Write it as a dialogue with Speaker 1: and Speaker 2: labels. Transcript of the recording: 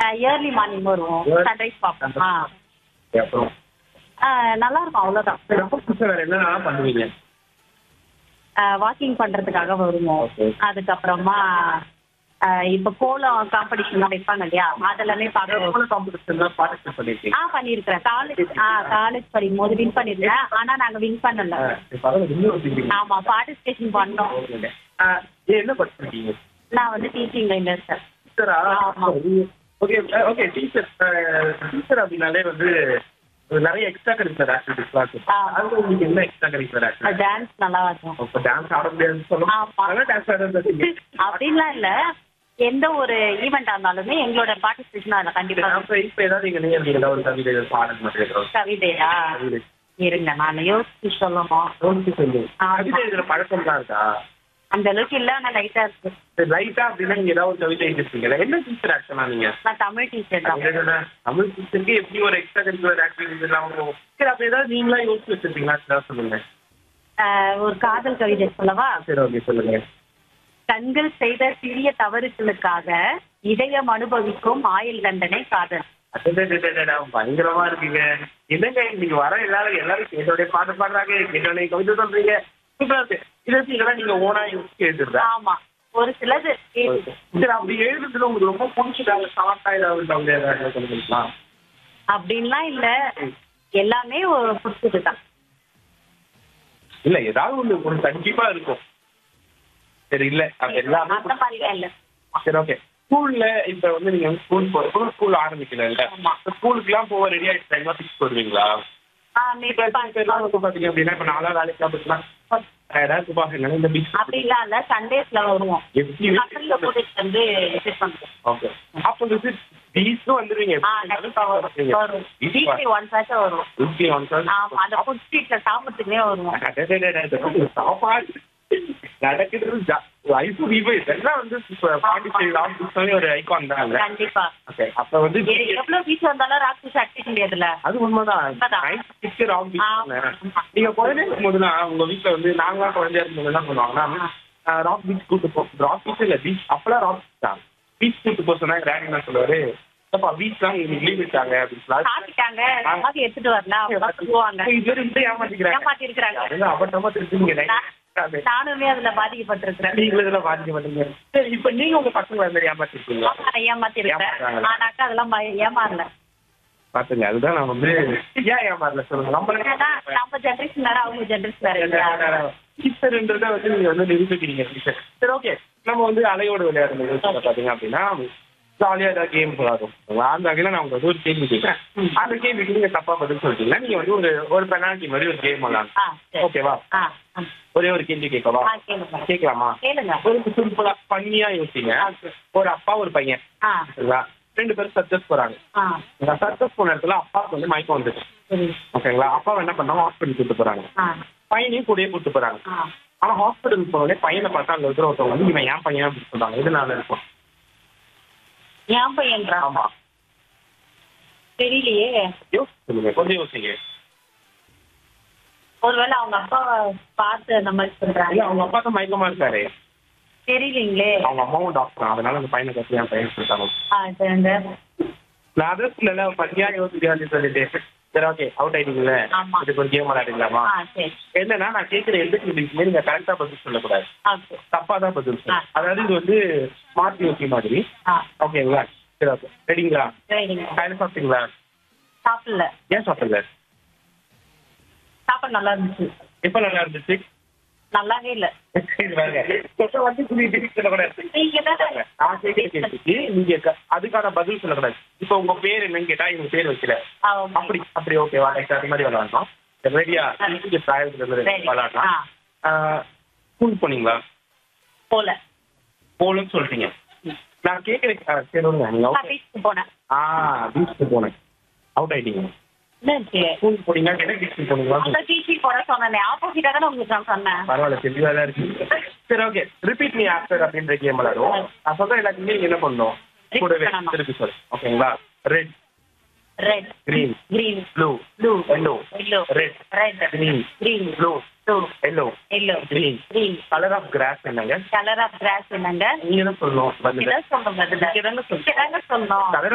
Speaker 1: Yearly morning வருவோம்
Speaker 2: Early-
Speaker 1: sunrise பார்ப்போம் ஆ
Speaker 2: அப்புறம்
Speaker 1: ஆ, நல்லா இருக்கும் அவ்வளோதான்
Speaker 2: சரி, ரொம்ப புதுசா வேற என்னென்ன பண்ணுவீங்க
Speaker 1: வாக்கிங் பண்றதுக்காக வருவோம்
Speaker 2: Okay.
Speaker 1: அதுக்கப்புறமா ஆ, இப்ப கோலம் காம்படிஷன் வைப்பாங்க இல்லையா அதெல்லாமே பார்க்க
Speaker 2: காம்படிஷன் தான் பார்ட்டிசிபேட் பண்ணிருக்கீங்க
Speaker 1: ஆ பண்ணியிருக்கிறேன் காலேஜ் ஆ காலேஜ் படிக்கும் போது வின் பண்ணிருக்கேன் ஆனா நாங்க வின் பண்ணல
Speaker 2: பரவாயில்ல இன்னும் வச்சுக்கிறீங்க
Speaker 1: ஆமா பார்ட்டிசிபேஷன் பண்ணோம்
Speaker 2: என்ன படிச்சிருக்கீங்க
Speaker 1: நான் வந்து டீச்சிங் லைன்ல சார்
Speaker 2: டீச்சரா
Speaker 1: ஆமா.
Speaker 2: ஓகே ஓகே டீச்சர் டீச்சர் அப்படின்னாலே வந்து நிறைய எக்ஸ்ட்ரா கரிக்குலர் ஆக்டிவிட்டிஸ்லாம் இருக்கும்
Speaker 1: ஆ.
Speaker 2: அது உங்களுக்கு என்ன எக்ஸ்ட்ரா கரிக்குலர் ஆக்டிவிட்டி
Speaker 1: டான்ஸ் நல்லா இருக்கும்
Speaker 2: இப்போ டான்ஸ் ஆட முடியாதுன்னு சொல்லுவோம்
Speaker 1: ஆமா.
Speaker 2: அதெல்லாம் டான்ஸ் ஆட இருந்தீங்க
Speaker 1: அப்படின்லாம் இல்ல எந்த ஒரு ஈவெண்டா இருந்தாலுமே எங்களோட பார்ட்டிசிபேஷன் அதுல கண்டிப்பா இருக்கும்.
Speaker 2: அப்ப இப்ப ஏதாவது நீங்க நேர்ல ஒரு கவிதை பாடல் மாதிரி ஏதாவது
Speaker 1: கவிதையா
Speaker 2: கவிதை
Speaker 1: இருங்க நான் யோசிச்சு சொல்லணும்
Speaker 2: யோசிச்சு சொல்லுங்க
Speaker 1: ஆமா.
Speaker 2: கவிதை எழுதுற பழக்கம் தான் இருக்கா
Speaker 1: அந்த அளவுக்கு இல்ல ஆனா லைட்டா இருக்கு
Speaker 2: ரைட்டா அப்படின்னா நீங்க ஏதாவது ஒரு கவிதை எழுதிருப்பீங்க என்ன டீச்சர் ஆக்ஷனா நீங்க
Speaker 1: நான் தமிழ் டீச்சர் தான்
Speaker 2: அடடடா, தமிழ் டீச்சருக்கு எப்படி ஒரு எக்ஸ்ட்ரா கரிக்குலர் ஆக்டிவிட்டிஸ் எல்லாம் வரும் சரி அப்ப ஏதாவது நீங்களா யோசிச்சு வச்சிருப்பீங்களா ஏதாவது சொல்லுங்க
Speaker 1: ஆஹ் ஒரு காதல் கவிதை சொல்லவா
Speaker 2: சரி ஓகே சொல்லுங்க
Speaker 1: கண்கள் செய்த சிறிய தவறுகளுக்காக இதயம் அனுபவிக்கும் ஆயுள் தண்டனை காதல்
Speaker 2: அடடடடடடா, பயங்கரமா இருக்கீங்க என்னங்க இன்னைக்கு வர எல்லாரும் எல்லாரும் என்னுடைய பாட்டு பாடுறாங்க என்னுடைய கவிதை சொல்றீங்க சூப்பரா இருக்கு இதை வச்சு இதெல்லாம் நீங்க ஓனா யோசிச்சு எழுதுறதா
Speaker 1: ஆமா ஒரு சிலது
Speaker 2: சரி அப்படி எழுதுறதுல உங்களுக்கு ரொம்ப பிடிச்சதாங்க ஷார்ட்டா ஏதாவது கவிதை ஏதாவது சொல்லுங்களா
Speaker 1: அப்படின்லாம் இல்ல எல்லாமே ஒரு பிடிச்சதுதான்
Speaker 2: இல்ல ஏதாவது ஒண்ணு ஒரு கண்டிப்பா இருக்கும் சரி இல்ல அது எல்லாமே
Speaker 1: அந்த மாதிரிலாம் இல்ல
Speaker 2: சரி ஓகே ஸ்கூல்ல இப்ப வந்து நீங்க வந்து ஸ்கூல் போற ஸ்கூல் ஆரம்பிக்கல
Speaker 1: ஆமா.
Speaker 2: ஸ்கூலுக்கு எல்லாம் போக ரெடி ஆயிட்டு டைமா ஃபிக்ஸ் போடுவீங்களா
Speaker 1: ஆஹ்
Speaker 2: இப்ப
Speaker 1: maybe
Speaker 2: இப்ப எல்லாம் வந்து பாத்தீங்க அப்படின்னா இப்ப நாளா வேலைக்கு அப்படின்னா ஏதாவது பாருங்க இந்த பீச்
Speaker 1: அப்படிலாம் இல்ல சண்டேஸ்ல வருவோம்
Speaker 2: எப்படி
Speaker 1: பசங்க கூட்டிட்டு வந்து விசிட் பண்ணுவோம்
Speaker 2: ஓகே அப்ப வந்து பீச்சும் வந்துருவீங்க
Speaker 1: ஆ, கண்டிப்பா வரும். வரும். வீக்லி ஒன்ஸ் ஆச்சும் வரும்
Speaker 2: வீக்லி ஒன்
Speaker 1: ஆமா அந்த ஃபுட் ஸ்ட்ரீட்ல சாப்பிட்டுக்குனே வருவோம்
Speaker 2: சாப்பாடு நடக்குது ஐசு தீப இதெல்லாம் வந்து பாண்டிச்சேரி ராமகிருஷ்ணாவே ஒரு ஐகான் தான்
Speaker 1: கண்டிப்பா
Speaker 2: ஓகே அப்ப வந்து
Speaker 1: எ- எவ்வளவு பீச் வந்தாலும் ராக்ஸ் அடிக்க முடியாதுல்ல
Speaker 2: அது உண்மைதான்
Speaker 1: உண்மைதான்.
Speaker 2: நைன்டி சிக்ஸ் ராம்
Speaker 1: ஆமா.
Speaker 2: நீங்க குழந்தை இருக்கும்போதுனா உங்க வீட்டுல வந்து நாங்களாம் குழந்தையா இருக்கும்போது என்ன பண்ணுவாங்கன்னா ராக் பீச் கூட்டு போ ராக் பீச் இல்ல பீச் அப்பெல்லாம் ராக் பீச் தான் பீச் கூட்டு போக சொன்னா டேடி என்ன சொல்லுவாரு அப்பா பீச்லாம் இன்னைக்கு லீவ் விட்டாங்க அப்படின்னு சொல்லி
Speaker 1: சாப்பிட்டாங்க மாதிரி எடுத்துட்டு வரல அவங்க சொல்லுவாங்க
Speaker 2: இது வரை இப்படி ஏமாத்திக்கிறாங்க
Speaker 1: ஏமாத்தி இருக்கிறாங்க
Speaker 2: அதெல்லாம் அபட்டமா திருப்பி
Speaker 1: நானுமே அதுல பாதிக்கப்பட்டிருக்கிறேன்
Speaker 2: நீங்களும் இதெல்லாம் பாதிக்க மாட்டீங்க சரி இப்ப நீங்க உங்க பசங்களை அது மாதிரி ஏமாத்திருக்கீங்களா
Speaker 1: ஏமாத்தி இருக்கிறேன்
Speaker 2: ஏமாத்துறாங்க.
Speaker 1: ஆனாக்கா அதெல்லாம் பய- ஏமாறல
Speaker 2: பாத்துங்க அதுதான் நான் வந்து ஏன் ஏமாறல சொல்லுங்க
Speaker 1: ஏன்னா
Speaker 2: நம்ம
Speaker 1: நம்ம ஜென்ரேஷன் வேற அவங்க ஜென்ரேஷன் வேற இல்லையா?
Speaker 2: டீச்சர்ன்றத வந்து நீங்க வந்து நிரூபிக்கிறீங்க டீச்சர் சரி ஓகே நம்ம வந்து அலையோட விளையாடுற நிகழ்ச்சியில பாத்தீங்க அப்படின்னா ஜாலியா ஏதாவது கேம் விளையாடும் அந்த வகையில நான் உங்களுக்கு ஒரு கேள்வி கேட்கிறேன் அந்த கேள்விக்கு நீங்க தப்பா பதில் சொல்லிட்டீங்கன்னா நீங்க வந்து ஒரு ஒரு பெனால்ட்டி மாதிரி ஒரு கேம் விளையாடலாம்
Speaker 1: ஆ சரி
Speaker 2: ஓகேவா
Speaker 1: ஆ ஆ.
Speaker 2: ஒரே ஒரு கேள்வி கேட்கவா
Speaker 1: ஆ கேளுங்க
Speaker 2: கேட்கலாமா
Speaker 1: கேளுங்க
Speaker 2: ஒரு சிம்பிளா பண்ணியா யோசிங்க ஒரு அப்பா ஒரு பையன்
Speaker 1: ஆ
Speaker 2: சரிங்களா ரெண்டு பேரும் சர்ச்சஸ் போறாங்க
Speaker 1: ஆ
Speaker 2: சர்ச்சஸ் போன இடத்துல அப்பாவுக்கு வந்து மயக்கம் வந்துச்சு
Speaker 1: சரி
Speaker 2: ஓகேங்களா அப்பா என்ன பண்ணாங்க ஹாஸ்பிட்டல் கூட்டு போறாங்க
Speaker 1: ஆ
Speaker 2: பையனையும் கூடயே கூட்டு போறாங்க
Speaker 1: ஆ
Speaker 2: ஆனா ஹாஸ்பிட்டல் போனோடனே பையனை பார்த்தா அங்க இருக்கிற ஒருத்தவங்க வந்து இவன் ஏன் பையன் அப்படின்னு சொல்றாங்க இதனால இருக்கும்
Speaker 1: என் பையன்றா
Speaker 2: ஆமா
Speaker 1: தெரியலையே
Speaker 2: யோசிச்சு சொல்லுங்க கொஞ்சம் யோசிங்க
Speaker 1: ஒருவேளை அவங்க அப்பா பார்த்து அந்த மாதிரி
Speaker 2: இல்ல
Speaker 1: சொல்றாங்க
Speaker 2: அவங்க அப்பா தான் மயக்கமா இருக்காரு
Speaker 1: தெரியலீங்களே
Speaker 2: அவங்க அம்மாவும் டாக்டர் அதனால அந்த பையனை கட்டி என் பையன் சொல்லிட்டாங்க
Speaker 1: ஆ சரி இந்த
Speaker 2: நான் அதர்ஸ்ல எல்லாம் பண்ணியா யோசிக்கான்னு சொல்லிட்டு சரி ஓகே அவுட் ஆயிட்டீங்களே
Speaker 1: ஆமா.
Speaker 2: இதுக்கு ஒரு கேம் விளையாடுங்களாமா
Speaker 1: ஆ சரி
Speaker 2: என்னன்னா நான் கேட்கிற எந்த கேள்விக்குமே நீங்க கரெக்டா பதில் சொல்லக்கூடாது
Speaker 1: ஓகே
Speaker 2: தப்பா தான் பதில்
Speaker 1: ஆ.
Speaker 2: சொல்லணும் அதாவது இது வந்து ஸ்மார்ட் யோசி மாதிரி
Speaker 1: ஆ
Speaker 2: ஓகேங்களா சரி ஓகே ரெடிங்களா
Speaker 1: சரிங்க
Speaker 2: காலையில் சாப்பிட்டீங்களா
Speaker 1: சாப்பிடல
Speaker 2: ஏன் சாப்பிடல
Speaker 1: சாப்பாடு நல்லா இருந்துச்சு
Speaker 2: எப்ப நல்லா இருந்துச்சு
Speaker 1: நல்லாவே இல்ல
Speaker 2: இது பாருங்க. சொத்த வந்து சொல்லிட்டு சொல்லக்கூடாது.
Speaker 1: நீங்க தானே
Speaker 2: நான் கேட்கிற கேள்விக்கு நீங்க க- அதுக்கான பதில் சொல்லக்கூடாது இப்ப உங்க பேர் என்னன்னு கேட்டா இவங்க பேர் வைக்கல
Speaker 1: ஆ, okay.
Speaker 2: அப்படி அப்படி ஓகேவா லைக் அது மாதிரி விளாடணும் ரெடியா நீங்க பிராயத்துல இருந்து
Speaker 1: Ready.
Speaker 2: விளாடலாம்
Speaker 1: ஆ,
Speaker 2: ஸ்கூல் போனீங்களா
Speaker 1: போல
Speaker 2: போகலன்னு சொல்லிட்டீங்க நான் கேட்கிறேன் ஆ, சரி விடுங்க. நீங்க
Speaker 1: நான்
Speaker 2: okay.
Speaker 1: பீச்சுக்கு போனேன்
Speaker 2: ஆ பீச்சுக்கு போனேன் அவுட் ஆயிட்டீங்க
Speaker 1: என்னாச்சு
Speaker 2: ஸ்கூல் போனீங்களா கேட்டா பீச்சுக்கு போனீங்களா
Speaker 1: அந்த பீச்சுக்கு போன சொன்னேன் ஆப்போசிட்டா தானே உங்களுக்கு நான் சொன்னேன்
Speaker 2: பரவாயில்ல தெளிவா தான் இருக்கு சரி ஓகே ரிப்பீட் மீ ஆஃப்டர் அப்படின்ற கேம் விளையாடுவோம் நான் சொல்ற எல்லாத்தையுமே நீங்க என்ன பண்ணணும்
Speaker 1: Repeat
Speaker 2: கூடவே
Speaker 1: பண்ணணும்.
Speaker 2: திருப்பி சொல்லு ஓகேங்களா red
Speaker 1: red
Speaker 2: green
Speaker 1: green
Speaker 2: blue
Speaker 1: blue
Speaker 2: yellow
Speaker 1: yellow
Speaker 2: red
Speaker 1: red
Speaker 2: green
Speaker 1: green
Speaker 2: blue
Speaker 1: blue
Speaker 2: yellow
Speaker 1: yellow
Speaker 2: green
Speaker 1: green
Speaker 2: colour of grass என்னங்க
Speaker 1: கலர் ஆஃப் கிராஸ் என்னங்க
Speaker 2: நீங்க தான் சொல்லணும் பதில்
Speaker 1: இதான் சொல்லணும் பதில்
Speaker 2: நீங்க தானே சொல்லணும்
Speaker 1: இதாங்க சொல்லணும்
Speaker 2: கலர்